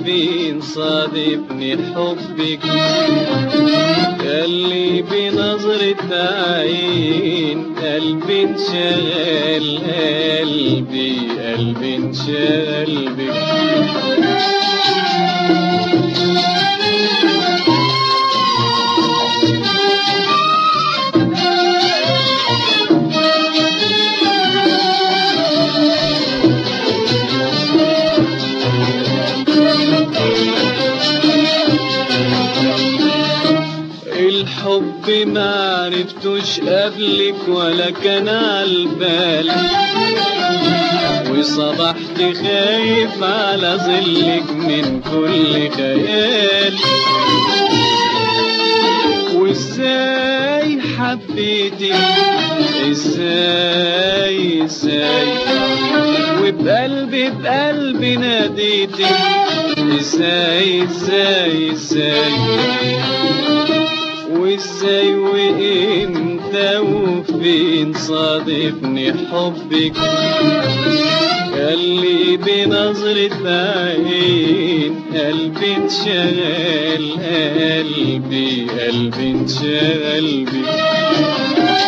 قلبي صادفني حبك اللي بنظرة عين قلبي انشغل قلبي قلبي انشغل بك الحب ما عرفتوش قبلك ولا كان عالبال وصبحت خايف على ظلك من كل خيال وازاي حبيتك ازاي ازاي وبقلبي بقلبي ناديتك ازاي ازاي ازاي وازاي وامتى وفين صادفني حبك اللي بنظرة عين قلبي انشغل قلبي قلبي انشغل بك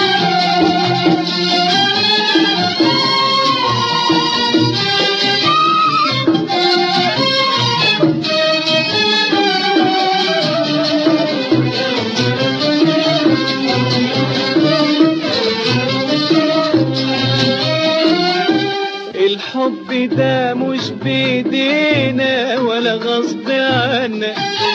الحب ده مش بيدينا ولا غصب عنا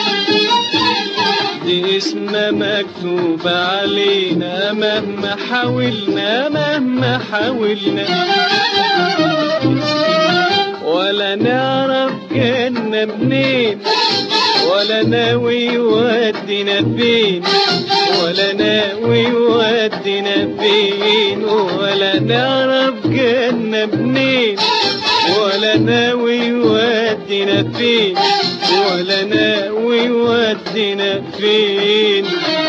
دي اسمها مكتوب علينا مهما حاولنا مهما حاولنا ولا نعرف جنة منين ولا ناوي يودينا فين ولا ناوي يودينا فين ولا نعرف جنة منين ولا ناوي يودينا فين ولا ناوي يودينا فين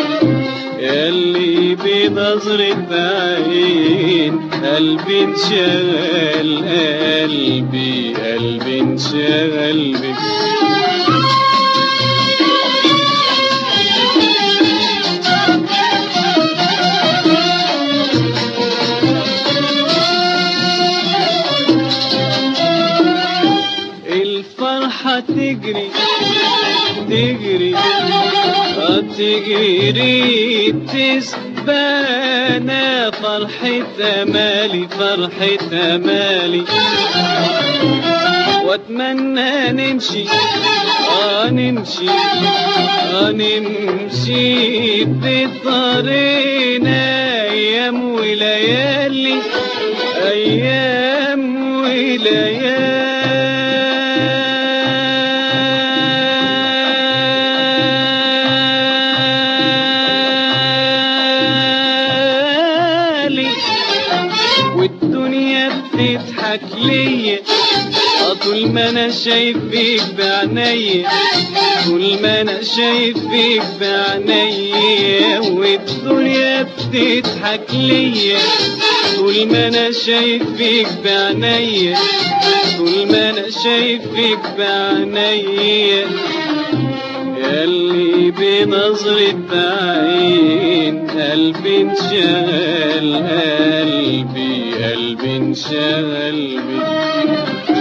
ياللي بنظرة عين قلبي انشغل قلبي قلبي انشغل بك الفرحة تجري تجري آه تجري تسبانا فرحة مالي فرحة مالي واتمنى نمشي اه نمشي اه نمشي بطريقنا ايام وليالي ايام وليالي والدنيا بتضحك ليا آه طول ما انا شايف فيك بعينيا طول ما انا شايف فيك بعينيا والدنيا بتضحك ليا طول ما انا شايف فيك بعينيا طول ما انا شايف فيك بعينيا ياللي بنظرة عين قلبي انشغل قلبي قلبي انشغل بك